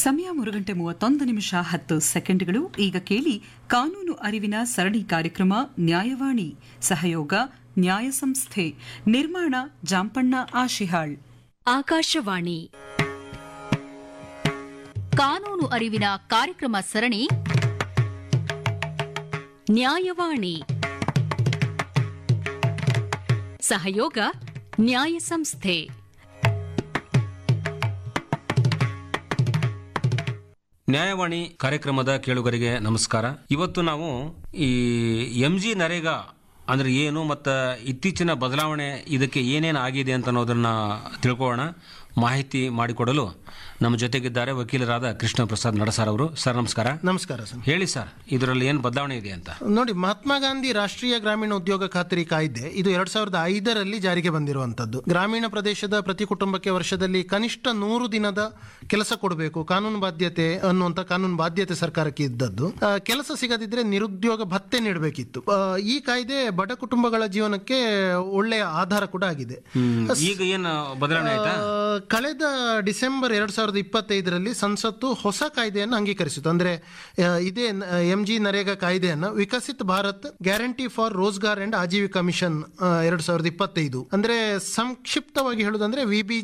ಸಮಯ ಮೂರು ಗಂಟೆ ಮೂವತ್ತೊಂದು ನಿಮಿಷ ಹತ್ತು ಸೆಕೆಂಡ್ಗಳು ಈಗ ಕೇಳಿ ಕಾನೂನು ಅರಿವಿನ ಸರಣಿ ಕಾರ್ಯಕ್ರಮ ನ್ಯಾಯವಾಣಿ ಸಹಯೋಗ ನ್ಯಾಯ ಸಂಸ್ಥೆ ನಿರ್ಮಾಣ ಜಾಂಪಣ್ಣ ಆಶಿಹಾಳ್ ಆಕಾಶವಾಣಿ ಕಾನೂನು ಅರಿವಿನ ಕಾರ್ಯಕ್ರಮ ಸರಣಿ ನ್ಯಾಯವಾಣಿ ಸಹಯೋಗ ನ್ಯಾಯ ಸಂಸ್ಥೆ ನ್ಯಾಯವಾಣಿ ಕಾರ್ಯಕ್ರಮದ ಕೇಳುಗರಿಗೆ ನಮಸ್ಕಾರ ಇವತ್ತು ನಾವು ಈ ಎಂ ಜಿ ನರೇಗಾ ಅಂದ್ರೆ ಏನು ಮತ್ತು ಇತ್ತೀಚಿನ ಬದಲಾವಣೆ ಇದಕ್ಕೆ ಏನೇನು ಆಗಿದೆ ಅಂತ ಅನ್ನೋದನ್ನ ತಿಳ್ಕೊಳ್ಳೋಣ ಮಾಹಿತಿ ಮಾಡಿಕೊಡಲು ನಮ್ಮ ಜೊತೆಗಿದ್ದಾರೆ ವಕೀಲರಾದ ಕೃಷ್ಣ ಪ್ರಸಾದ್ ನಡಸಾರ್ ಅವರು ಸರ್ ನಮಸ್ಕಾರ ನಮಸ್ಕಾರ ಸರ್ ಹೇಳಿ ಸರ್ ಇದರಲ್ಲಿ ಏನು ಬದಲಾವಣೆ ಇದೆ ಅಂತ ನೋಡಿ ಮಹಾತ್ಮ ಗಾಂಧಿ ರಾಷ್ಟ್ರೀಯ ಗ್ರಾಮೀಣ ಉದ್ಯೋಗ ಖಾತರಿ ಕಾಯ್ದೆ ಇದು ಎರಡ್ ಸಾವಿರದ ಐದರಲ್ಲಿ ಜಾರಿಗೆ ಬಂದಿರುವಂತದ್ದು ಗ್ರಾಮೀಣ ಪ್ರದೇಶದ ಪ್ರತಿ ಕುಟುಂಬಕ್ಕೆ ವರ್ಷದಲ್ಲಿ ಕನಿಷ್ಠ ನೂರು ದಿನದ ಕೆಲಸ ಕೊಡಬೇಕು ಕಾನೂನು ಬಾಧ್ಯತೆ ಅನ್ನುವಂತ ಕಾನೂನು ಬಾಧ್ಯತೆ ಸರ್ಕಾರಕ್ಕೆ ಇದ್ದದ್ದು ಆ, ಕೆಲಸ ಸಿಗದಿದ್ರೆ ನಿರುದ್ಯೋಗ ಭತ್ತೆ ನೀಡಬೇಕಿತ್ತು ಆ, ಈ ಕಾಯ್ದೆ ಬಡ ಕುಟುಂಬಗಳ ಜೀವನಕ್ಕೆ ಒಳ್ಳೆಯ ಆಧಾರ ಕೂಡ ಆಗಿದೆ ಈಗ ಏನು ಬದಲಾವಣೆ ಆಯ್ತಾ ಆ, ಕಳೆದ ಡಿಸೆಂಬರ್ ಎರಡ್ ಸಾವಿರದ ಇಪ್ಪತ್ತೈದರಲ್ಲಿ ಸಂಸತ್ತು ಹೊಸ ಕಾಯ್ದೆಯನ್ನು ಅಂಗೀಕರಿಸಿತು ಅಂದ್ರೆ ಆ, ಇದೇ ಎಂ ಜಿ ನರೇಗಾ ಕಾಯ್ದೆಯನ್ನು Viksit Bharat guarantee for Rozgar and Ajeevika mission ಎರಡ್ ಸಾವಿರದ ಇಪ್ಪತ್ತೈದು ಅಂದ್ರೆ ಸಂಕ್ಷಿಪ್ತವಾಗಿ ಹೇಳುದಂದ್ರೆ ವಿ ಬಿ